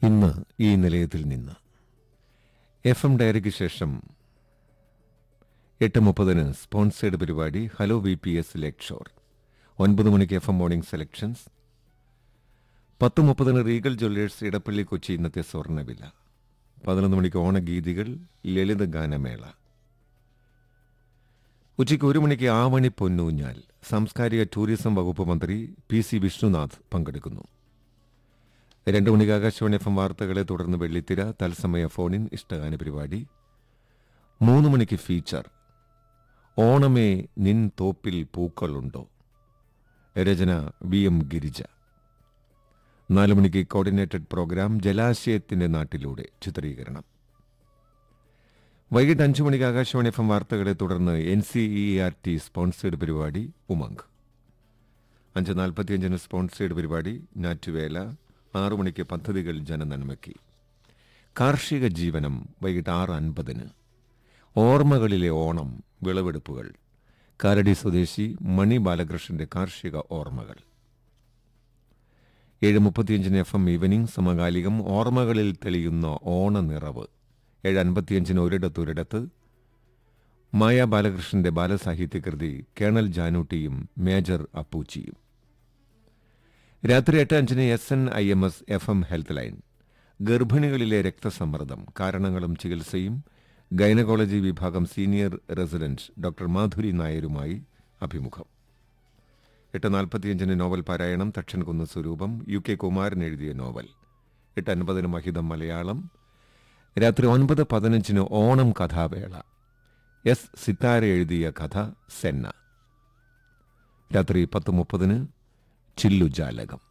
ഇന്ന് ഈ നിലയത്തിൽ നിന്ന് എഫ് എം ഡയറിക്ക് ശേഷം എട്ട് മുപ്പതിന് സ്പോൺസേഡ് പരിപാടി hello V P S Lakeshore ഒൻപത് മണിക്ക് എഫ് എം മോർണിംഗ് സെലക്ഷൻസ് പത്ത് മുപ്പതിന് റീഗൽ ജ്വല്ലേഴ്സ് ഇടപ്പള്ളി കൊച്ചി ഇന്നത്തെ സ്വർണ്ണവില പതിനൊന്ന് മണിക്ക് ഓണഗീതികൾ ലളിത ഗാനമേള ഉച്ചയ്ക്ക് ഒരു മണിക്ക് ആവണി പൊന്നൂഞ്ഞാൽ സാംസ്കാരിക ടൂറിസം വകുപ്പ് മന്ത്രി പി സി വിഷ്ണുനാഥ് പങ്കെടുക്കുന്നു രണ്ടു മണിക്ക് ആകാശവാണി എഫ് എം വാർത്തകളെ തുടർന്ന് വെള്ളിത്തിര തത്സമയ ഫോണിൻ ഇഷ്ടഗാന പരിപാടി മൂന്ന് മണിക്ക് ഫീച്ചർ ഓണമേ നിൻ തോപ്പിൽ പൂക്കളുണ്ടോ രചന വി എം ഗിരിജ നാല് മണിക്ക് കോർഡിനേറ്റഡ് പ്രോഗ്രാം ജലാശയത്തിന്റെ നാട്ടിലൂടെ ചിത്രീകരണം വൈകിട്ട് അഞ്ചു മണിക്ക് ആകാശവാണി എഫ് എം വാർത്തകളെ തുടർന്ന് N C E R T sponsored പരിപാടി ഉമംഗ് അഞ്ച് നാൽപ്പത്തിയഞ്ചിന് സ്പോൺസേഡ് പരിപാടി ഞാറ്റുവേല ആറു മണിക്ക് പദ്ധതികൾ ജനനന്മയ്ക്ക് കാർഷിക ജീവനം വൈകിട്ട് ആറ് അൻപതിന് ഓർമ്മകളിലെ ഓണം വിളവെടുപ്പുകൾ കാരടി സ്വദേശി മണി ബാലകൃഷ്ണന്റെ കാർഷിക ഓർമ്മകൾ ഏഴ് മുപ്പത്തിയഞ്ചിന് എഫ് എം ഈവനിംഗ് സമകാലികം ഓർമ്മകളിൽ തെളിയുന്ന ഓണനിറവ് ഏഴ് അൻപത്തിയഞ്ചിന് ഒരിടത്തൊരിടത്ത് മായ ബാലകൃഷ്ണന്റെ ബാലസാഹിത്യകൃതി കേണൽ ജാനൂട്ടിയും മേജർ അപ്പൂച്ചിയും രാത്രി എട്ട് അഞ്ചിന് S N I M S F M health line ഗർഭിണികളിലെ രക്തസമ്മർദ്ദം കാരണങ്ങളും ചികിത്സയും ഗൈനക്കോളജി വിഭാഗം സീനിയർ റെസിഡന്റ് ഡോക്ടർ മാധുരി നായരുമായി അഭിമുഖം എട്ട് നാൽപ്പത്തിയഞ്ചിന് നോവൽ പാരായണം തക്ഷൻകുന്ന് സ്വരൂപം യു കെ കുമാരൻ എഴുതിയ നോവൽ എട്ട് അൻപതിന് മഹിതം മലയാളം രാത്രി ഒൻപത് പതിനഞ്ചിന് ഓണം കഥാവേള എസ് സിത്താര എഴുതിയ കഥ സെന്ന രാത്രി പത്ത് മുപ്പതിന് ചില്ലുജാലകം